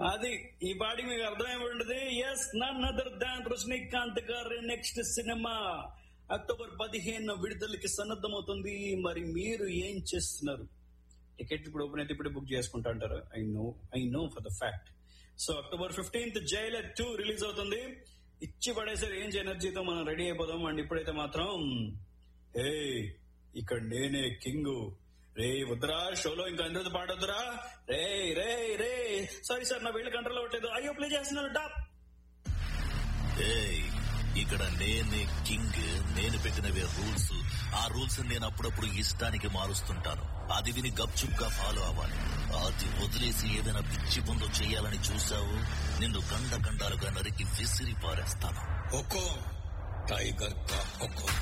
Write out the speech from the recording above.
అది ఈ పాటి మీకు అర్థమై ఉంటుంది yes none other than Rajinikanth గారి నెక్స్ట్ సినిమా అక్టోబర్ పదిహేను విడుదలకి సన్నద్ధమవుతుంది మరి మీరు ఏం చేస్తున్నారు టికెట్ ఇప్పుడు ఓపెన్ అయితే ఇప్పుడే బుక్ చేసుకుంటా అంటారు I know I know for the fact so October fifteenth Jailer two release అవుతుంది ఇచ్చి పడేసారు ఏం ఎనర్జీతో మనం రెడీ అయిపోదాం అండ్ ఇప్పుడైతే మాత్రం ఏ ఇక్కడ నేనే కింగ్ రే వద్దురా షోలో ఇంకా అందరితో పాడొద్దురా రే రే రే సారీ సార్ నా వీళ్ళ కంట్రోల్ అవ్వట్లేదు అయ్యో ప్లే చేస్తున్నాను టాప్ ఏయ్ ఇక్కడ నేనే కింగ్ నేను పెట్టినవే రూల్స్ ఆ రూల్స్ నేను అప్పుడప్పుడు ఇష్టానికి మారుస్తుంటాను అది విని గప్చుప్ గా ఫాలో అవ్వాలి అది వదిలేసి ఏదైనా పిచ్చి పొందు చేయాలని చూసావు నిన్ను గండ గండాలుగా నరికి విసిరి పారేస్తాను हुकुम टाइगर का हुकुम